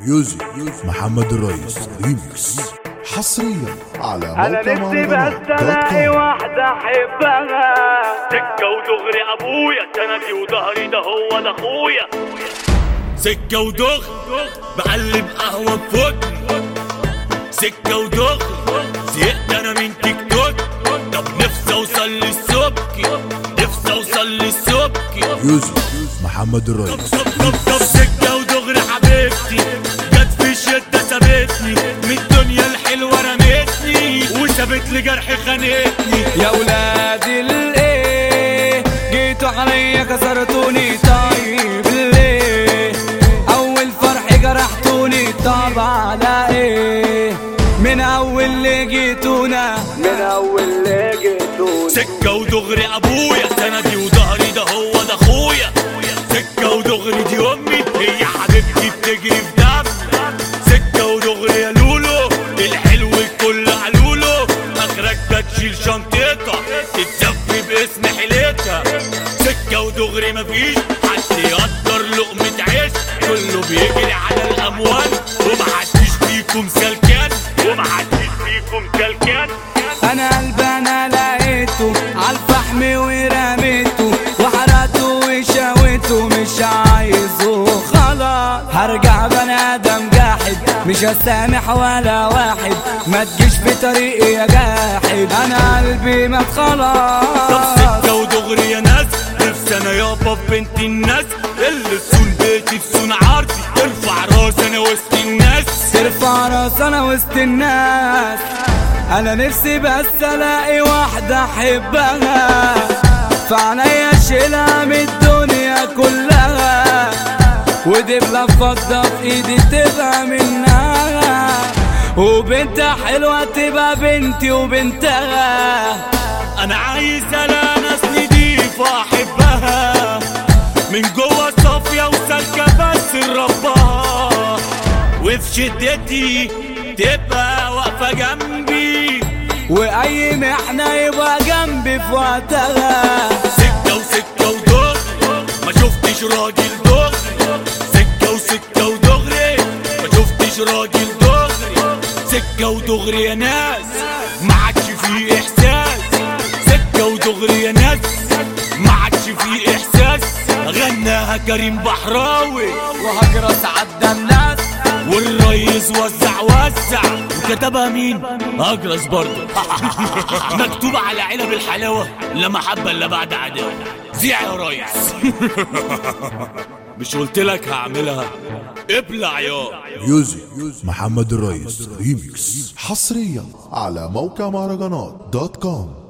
ميوزك محمد الرئيس ريميكس حصريا على انا موقع نفسي مهرجانات بس دوت الاقي كوم. واحدة احبها سكة ودغري ابويا سندي وظهري ده هو ده اخويا سكة ودغ بقلب قهوة بفوتني سكة ودغ زهقت انا من تيك توك طب نفسي اوصل للسبكي نفسي اوصل للسبكي ميوزك محمد الرئيس طب طب طب سكة ودغري حبيبتي جت في الشدة سابتني من الدنيا الحلوة رمتني وسابت لي جرح خانتني يا ولادي الايه جيتوا عليا كسرتوني طيب ليه اول فرح جرحتوني طب على ايه من اول اللي جيتونا من اول لقيتوني سكة ودغري ابويا سندي وظهري ده هو ده اخويا سكة ودغري دي امي هي حبيبتي بتجري في دم سكة ودغري يا لولو الحلو الكل علولو اخرك بتشيل شنطتها تتزفي باسم حيلتها سكة ودغري مفيش حد يقدر لقمة عيش كله بيجري على الاموال ومحدش فيكم سلكان ومحدش فيكم سلكان انا قلبي انا لقيته عالفحم ورميته وحرقته وشويته مش عايزه خلاص هرجع بني ادم جاحد مش هسامح ولا واحد ما تجيش في طريقي يا جاحد انا قلبي مات طب خلاص سكة ودغري يا ناس نفسي انا يابا في بنت الناس اللي تصون بيتي تصون عرضي ترفع راس انا وسط الناس ترفع راس انا وسط الناس انا نفسي بس الاقي واحدة احبها فعنيا اشيلها من الدنيا كلها ودبلة فضة في ايدي تبقى منها وبنت حلوة تبقى بنتي وبنتها انا عايز الاقي ناس نضيفة احبها من جوه صافية وسالكة بس لربها وفي شدتي تبقى واقفة جنبي واي محنة يبقى جنبي في وقتها سكة وسكة ودغري ما شفتش راجل دغري سكة وسكة ودغري ما شفتش راجل دغري سكة ودغري يا ناس ما عادش فيه إحساس سكة ودغري يا ناس ما عادش فيه إحساس غناها كريم بحراوي وهجرس عدى الناس والريس وزع وزع وكتبها مين؟ أجرس برضه مكتوب على علب الحلاوة لا محبة إلا بعد عداوة زيع يا ريس مش قلت لك هعملها ابلع يا ميوزك محمد الرئيس ريميكس حصريا على موقع مهرجانات دوت كوم